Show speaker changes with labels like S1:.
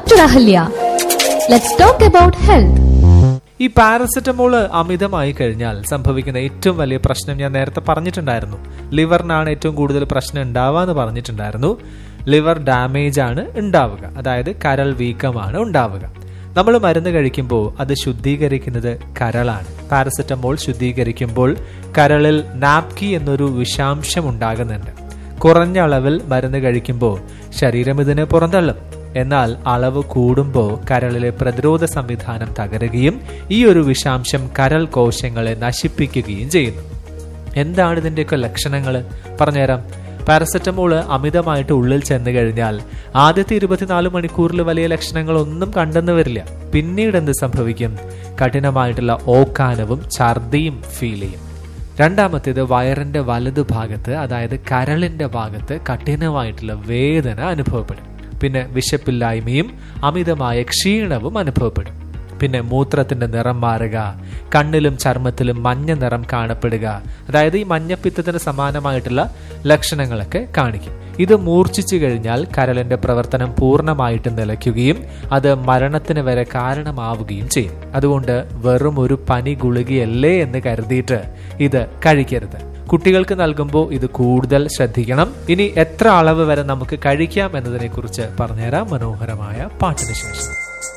S1: Dr. Ahalya. Let's talk about health.
S2: ഈ paracetamol അമിതമായി കഴിഞ്ഞാൽ സംഭവിക്കുന്ന ഏറ്റവും വലിയ പ്രശ്നം ഞാൻ നേരത്തെ പറഞ്ഞിട്ടുണ്ടായിരുന്നു ലിവറിനാണ് ഏറ്റവും കൂടുതൽ പ്രശ്നം ഉണ്ടാവുക എന്ന് പറഞ്ഞിട്ടുണ്ടായിരുന്നു ലിവർ ഡാമേജ് ആണ് ഉണ്ടാവുക അതായത് കരൾ വീക്കമാണ് ഉണ്ടാവുക നമ്മൾ മരുന്ന് കഴിക്കുമ്പോൾ അത് ശുദ്ധീകരിക്കുന്നത് കരളാണ് പാരസെറ്റമോൾ ശുദ്ധീകരിക്കുമ്പോൾ കരളിൽ നാപ്കി എന്നൊരു വിഷാംശം ഉണ്ടാകുന്നുണ്ട് കുറഞ്ഞ അളവിൽ മരുന്ന് കഴിക്കുമ്പോൾ ശരീരം ഇതിനെ പുറന്തള്ളും എന്നാൽ അളവ് കൂടുമ്പോൾ കരളിലെ പ്രതിരോധ സംവിധാനം തകരുകയും ഈ ഒരു വിഷാംശം കരൾ കോശങ്ങളെ നശിപ്പിക്കുകയും ചെയ്യുന്നു എന്താണ് ഇതിന്റെയൊക്കെ ലക്ഷണങ്ങൾ പറഞ്ഞുതരാം പാരസെറ്റമോള് അമിതമായിട്ട് ഉള്ളിൽ ചെന്ന് കഴിഞ്ഞാൽ ആദ്യത്തെ ഇരുപത്തിനാല് മണിക്കൂറിൽ വലിയ ലക്ഷണങ്ങളൊന്നും കണ്ടെന്ന് വരില്ല പിന്നീട് എന്ത് സംഭവിക്കും കഠിനമായിട്ടുള്ള ഓക്കാനവും ഛർദിയും ഫീൽ ചെയ്യും രണ്ടാമത്തേത് വയറിന്റെ വലതുഭാഗത്ത് അതായത് കരളിന്റെ ഭാഗത്ത് കഠിനമായിട്ടുള്ള വേദന അനുഭവപ്പെടും പിന്നെ വിശപ്പില്ലായ്മയും അമിതമായ ക്ഷീണവും അനുഭവപ്പെടും പിന്നെ മൂത്രത്തിന്റെ നിറം മാറുക കണ്ണിലും ചർമ്മത്തിലും മഞ്ഞ നിറം കാണപ്പെടുക അതായത് ഈ മഞ്ഞപ്പിത്തത്തിന് സമാനമായിട്ടുള്ള ലക്ഷണങ്ങളൊക്കെ കാണിക്കും ഇത് മൂർച്ഛിച്ചു കഴിഞ്ഞാൽ കരളിന്റെ പ്രവർത്തനം പൂർണ്ണമായിട്ട് നിലയ്ക്കുകയും അത് മരണത്തിന് വരെ കാരണമാവുകയും ചെയ്യും അതുകൊണ്ട് വെറും ഒരു പനി ഗുളികയല്ലേ എന്ന് കരുതിയിട്ട് ഇത് കഴിക്കരുത് കുട്ടികൾക്ക് നൽകുമ്പോൾ ഇത് കൂടുതൽ ശ്രദ്ധിക്കണം ഇനി എത്ര അളവ് വരെ നമുക്ക് കഴിക്കാം എന്നതിനെ കുറിച്ച് പറഞ്ഞുതരാം മനോഹരമായ പാട്ടിന് ശേഷം